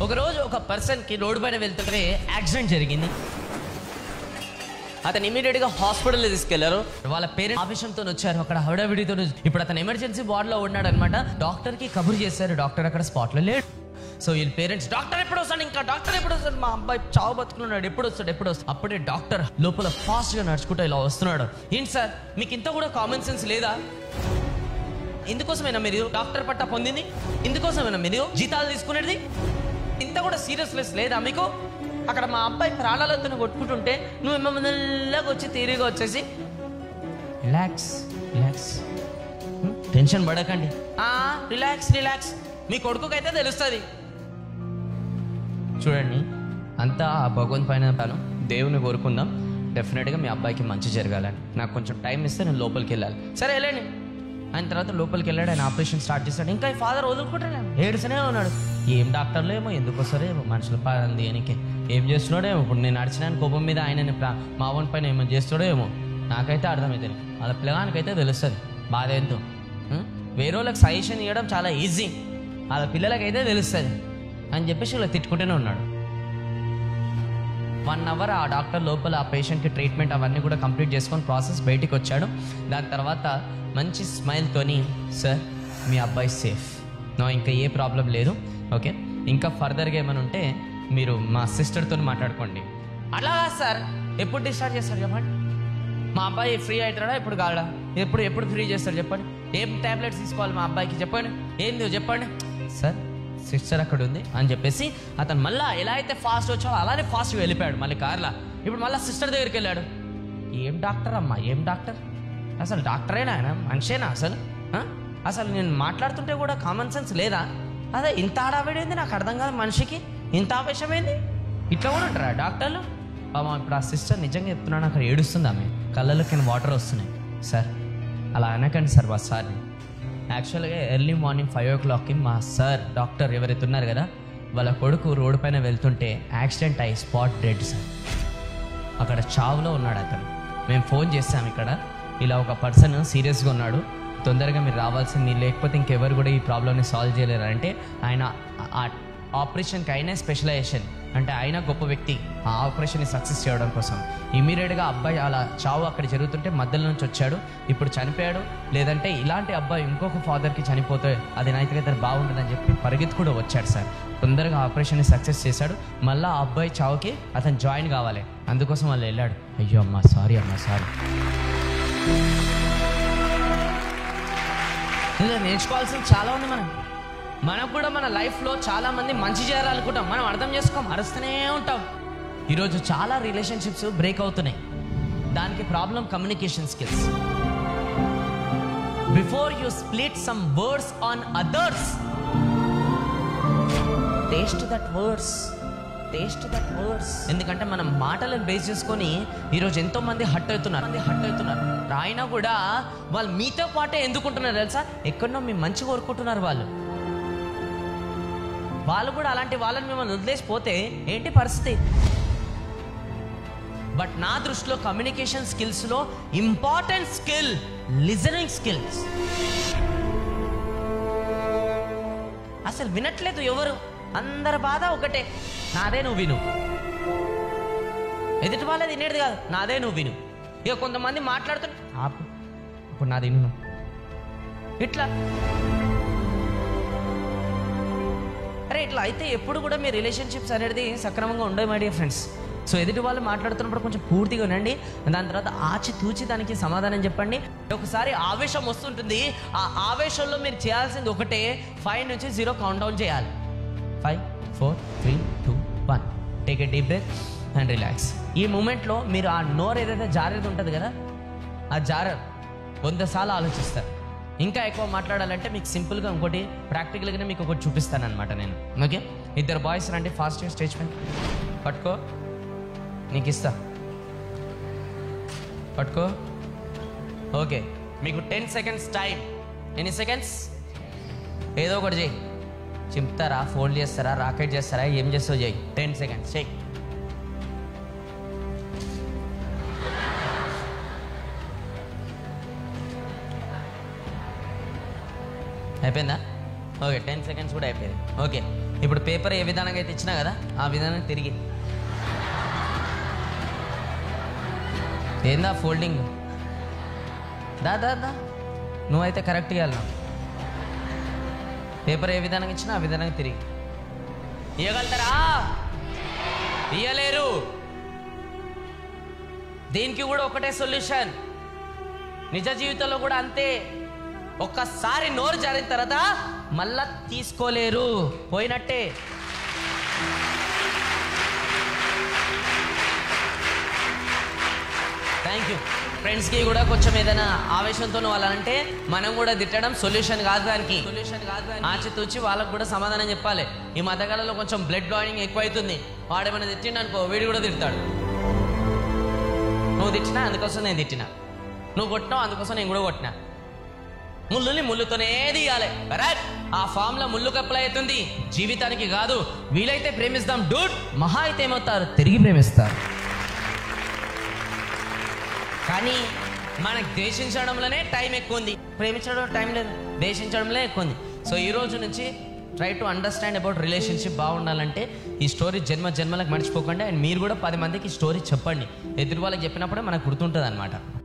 ఒకరోజు ఒక పర్సన్కి రోడ్డు పైన వెళ్తుంటే యాక్సిడెంట్ జరిగింది అతను ఇమీడియట్ గా హాస్పిటల్ తీసుకెళ్లారు వాళ్ళ పేరెంట్ ఆవేశంతో వచ్చారు అక్కడ హడావిడితో ఇప్పుడు అతను ఎమర్జెన్సీ వార్డ్ లో ఉన్నాడు అనమాట డాక్టర్ కి కబురు చేశారు డాక్టర్ అక్కడ స్పాట్ లో లేడు సో వీళ్ళ పేరెంట్స్ డాక్టర్ ఎప్పుడు వస్తాడు ఇంకా డాక్టర్ ఎప్పుడు వస్తాడు మా అబ్బాయి చావు బతుకున్నాడు ఎప్పుడు వస్తాడు ఎప్పుడు వస్తాడు అప్పుడే డాక్టర్ లోపల ఫాస్ట్ గా నడుచుకుంటూ ఇలా వస్తున్నాడు ఏంటి సార్ మీకు ఇంత కూడా కామన్ సెన్స్ లేదా ఇందుకోసమేనా మీరు డాక్టర్ పట్టా పొందింది ఇందుకోసమేనా మీరు జీతాలు తీసుకునేది ఇంత కూడా సీరియస్నెస్ లేదా మీకు అక్కడ మా అబ్బాయి ప్రాణాలతో కొట్టుకుంటుంటే నువ్వు మెల్లగా వచ్చి తీరిగా వచ్చేసి రిలాక్స్ రిలాక్స్ టెన్షన్ పడకండి రిలాక్స్ రిలాక్స్ మీ కొడుకుకైతే తెలుస్తుంది చూడండి అంతా ఆ భగవంత్ పైన పను దేవుని కోరుకుందాం డెఫినెట్గా మీ అబ్బాయికి మంచి జరగాలని నాకు కొంచెం టైం ఇస్తే నేను లోపలికి వెళ్ళాలి సరే వెళ్ళండి ఆయన తర్వాత లోపలికి వెళ్ళాడు ఆయన ఆపరేషన్ స్టార్ట్ చేశాడు ఇంకా ఈ ఫాదర్ వదులుకుంటాడు ఏడుసనే ఉన్నాడు ఏం డాక్టర్లు ఏమో ఎందుకు వస్తారో ఏమో మనుషుల పాలన దేనికి ఏం చేస్తున్నాడో ఏమో ఇప్పుడు నేను నడిచిన కోపం మీద ఆయన మా ఓన్ పైన ఏమో చేస్తాడో ఏమో నాకైతే అర్థమవుతుంది వాళ్ళ పిల్లగానికైతే తెలుస్తుంది బాధ ఎంతో ఉం? వేరే వాళ్ళకి సజెషన్ ఇవ్వడం చాలా ఈజీ వాళ్ళ పిల్లలకైతే తెలుస్తుంది అని చెప్పేసి ఇలా తిట్టుకుంటూనే ఉన్నాడు వన్ అవర్ ఆ డాక్టర్ లోపల ఆ పేషెంట్కి ట్రీట్మెంట్ అవన్నీ కూడా కంప్లీట్ చేసుకొని ప్రాసెస్ బయటికి వచ్చాడు దాని తర్వాత మంచి స్మైల్తోని సార్ మీ అబ్బాయి సేఫ్ నో ఇంకా ఏ ప్రాబ్లం లేదు ఓకే ఇంకా ఫర్దర్గా ఏమైనా ఉంటే మీరు మా సిస్టర్తో మాట్లాడుకోండి అలాగా సార్ ఎప్పుడు డిశ్చార్జ్ చేస్తారు చెప్పండి మా అబ్బాయి ఫ్రీ అవుతాడా ఎప్పుడు కాడా ఎప్పుడు ఎప్పుడు ఫ్రీ చేస్తారు చెప్పండి ఏం టాబ్లెట్స్ తీసుకోవాలి మా అబ్బాయికి చెప్పండి ఏంది చెప్పండి సార్ సిస్టర్ అక్కడ ఉంది అని చెప్పేసి అతను మళ్ళా ఎలా అయితే ఫాస్ట్ వచ్చాడో అలానే ఫాస్ట్గా వెళ్ళిపోయాడు మళ్ళీ కార్లా ఇప్పుడు మళ్ళీ సిస్టర్ దగ్గరికి వెళ్ళాడు ఏం డాక్టర్ అమ్మా ఏం డాక్టర్ అసలు డాక్టరేనా ఆయన మనిషేనా అసలు ఆ? అసలు నేను మాట్లాడుతుంటే కూడా కామన్ సెన్స్ లేదా అదే ఇంత ఆడావిడేంది నాకు అర్థం కాదు మనిషికి ఇంత ఆవేశమైంది ఇట్లా కూడా ఉంటారా డాక్టర్లు పాపం ఇప్పుడు ఆ సిస్టర్ నిజంగా చెప్తున్నాను అక్కడ ఏడుస్తుంది ఆమె కళ్ళలోకి వాటర్ వస్తున్నాయి సార్ అలా అనకండి సార్ మా సార్ని యాక్చువల్గా ఎర్లీ మార్నింగ్ ఫైవ్ ఓ క్లాక్కి మా సార్ డాక్టర్ ఎవరైతే ఉన్నారు కదా వాళ్ళ కొడుకు రోడ్డు పైన వెళ్తుంటే యాక్సిడెంట్ అయ్యి స్పాట్ డెడ్ సార్ అక్కడ చావులో ఉన్నాడు అతను మేము ఫోన్ చేసాం ఇక్కడ ఇలా ఒక పర్సన్ సీరియస్గా ఉన్నాడు తొందరగా మీరు రావాల్సింది లేకపోతే ఇంకెవరు కూడా ఈ ప్రాబ్లమ్ని సాల్వ్ చేయలేరు అంటే ఆయన ఆ ఆపరేషన్కి అయినా స్పెషలైజేషన్ అంటే ఆయన గొప్ప వ్యక్తి ఆ ఆపరేషన్ని సక్సెస్ చేయడం కోసం ఇమీడియట్గా అబ్బాయి అలా చావు అక్కడ జరుగుతుంటే మధ్యలో నుంచి వచ్చాడు ఇప్పుడు చనిపోయాడు లేదంటే ఇలాంటి అబ్బాయి ఇంకొక ఫాదర్కి చనిపోతే అది నైతికత బాగుంటుందని చెప్పి పరిగెత్తి కూడా వచ్చాడు సార్ తొందరగా ఆపరేషన్ని సక్సెస్ చేశాడు మళ్ళీ ఆ అబ్బాయి చావుకి అతను జాయిన్ కావాలి అందుకోసం వాళ్ళు వెళ్ళాడు అయ్యో అమ్మా సారీ అమ్మా సారీ ఇలా నేర్చుకోవాల్సింది చాలా ఉంది మనం మనకు కూడా మన లైఫ్లో చాలా మంది మంచి చేయాలనుకుంటాం మనం అర్థం చేసుకోం అరుస్తూనే ఉంటాం ఈరోజు చాలా రిలేషన్షిప్స్ బ్రేక్ అవుతున్నాయి దానికి problem communication skills before you split some words on others taste that words taste that words ఎందుకంటే మనం మాటలను బేస్ చేసుకొని ఈరోజు ఎంతో మంది హట్ అవుతున్నారు మంది హట్ అవుతున్నారు అయినా కూడా వాళ్ళు మీతో పాటే ఎందుకుంటున్నారు తెలుసా ఎక్కడనో మీ మంచి కోరుకుంటున్నారు వాళ్ళు వాళ్ళు కూడా అలాంటి వాళ్ళని మిమ్మల్ని వదిలేసిపోతే ఏంటి పరిస్థితి బట్ నా దృష్టిలో కమ్యూనికేషన్ స్కిల్స్లో ఇంపార్టెంట్ స్కిల్ లిజనింగ్ స్కిల్స్ అసలు వినట్లేదు ఎవరు అందరి బాధ ఒకటే నాదే నువ్వు విను ఎదుటి వాళ్ళది వినేది కాదు నాదే నువ్వు విను ఇక కొంతమంది మాట్లాడుతున్నా ఆపు ఇప్పుడు నాది విను ఇట్లా అరే ఇట్లా అయితే ఎప్పుడు కూడా మీ రిలేషన్షిప్స్ అనేది సక్రమంగా ఉండవు మై డియర్ ఫ్రెండ్స్ సో ఎదుటి వాళ్ళు మాట్లాడుతున్నప్పుడు కొంచెం పూర్తిగా వినండి దాని తర్వాత ఆచి తూచి దానికి సమాధానం చెప్పండి ఒకసారి ఆవేశం వస్తుంటుంది ఆ ఆవేశంలో మీరు చేయాల్సింది ఒకటే ఫైవ్ నుంచి జీరో కౌంట్ డౌన్ చేయాలి five four three two one take a deep breath and relax ఈ మూమెంట్లో మీరు ఆ నోరు ఏదైతే జారేది ఉంటుంది కదా ఆ జార వంద సార్లు ఆలోచిస్తారు ఇంకా ఎక్కువ మాట్లాడాలంటే మీకు సింపుల్గా ఇంకోటి ప్రాక్టికల్గానే మీకు ఒకటి చూపిస్తాను అనమాట నేను ఓకే ఇద్దరు బాయ్స్ రండి ఫాస్ట్గా స్టేజ్ పైన పట్టుకో నీకు ఇస్తా పట్టుకో ఓకే మీకు టెన్ సెకండ్స్ టైం ఎన్ని సెకండ్స్ ఏదో ఒకటి చేయి చింపుతారా ఫోల్డ్ చేస్తారా రాకెట్ చేస్తారా ఏం చేస్తావు చేయి టెన్ సెకండ్స్ చేయి అయిపోయిందా ఓకే టెన్ సెకండ్స్ కూడా అయిపోయింది ఓకే ఇప్పుడు పేపర్ ఏ విధానంగా అయితే ఇచ్చినా కదా ఆ విధానం తిరిగి ఏందా ఫోల్డింగ్ దా దా దా నువ్వైతే కరెక్ట్గా వెళ్ళావు పేపర్ ఏ విధానంగా ఇచ్చినా ఆ విధానంగా తిరిగి ఇవ్వగలుగుతారా ఇయ్యలేరు దీనికి కూడా ఒకటే సొల్యూషన్ నిజ జీవితంలో కూడా అంతే ఒక్కసారి నోరు జారిన తర్వాత మళ్ళా తీసుకోలేరు పోయినట్టే థ్యాంక్ యూ ఫ్రెండ్స్కి కూడా కొంచెం ఏదైనా ఆవేశంతో వాళ్ళంటే మనం కూడా తిట్టడం సొల్యూషన్ కాదు దానికి సొల్యూషన్ కాదు ఆచితూచి వాళ్ళకు కూడా సమాధానం చెప్పాలి ఈ మధ్యకాలంలో కొంచెం బ్లడ్ బాయిలింగ్ ఎక్కువైతుంది వాడేమైనా తిట్టిండు అనుకో వీడు కూడా తిడతాడు నువ్వు తిట్టినా అందుకోసం నేను తిట్టినా నువ్వు కొట్టినావు అందుకోసం నేను కూడా కొట్టినా ముళ్ళుని ముళ్ళుతోనే తీయాలి కరెక్ట్ ఆ ఫామ్ లో ముళ్ళు కప్పలు అవుతుంది జీవితానికి కాదు వీలైతే ప్రేమిస్తాం డూడ్ మహా అయితే ఏమవుతారు తిరిగి ప్రేమిస్తారు కానీ మనకు దేశించడంలోనే టైం ఎక్కువ ఉంది ప్రేమించడం టైం లేదు దేశించడంలో ఎక్కువ ఉంది సో ఈ రోజు నుంచి try to understand about relationship బాగుండాలంటే ఈ స్టోరీ జన్మ జన్మలకు మర్చిపోకండి అండ్ మీరు కూడా పది మందికి ఈ స్టోరీ చెప్పండి ఎదురు వాళ్ళకి చెప్పినప్పుడే మనకు గుర్తుంటుంది అనమాట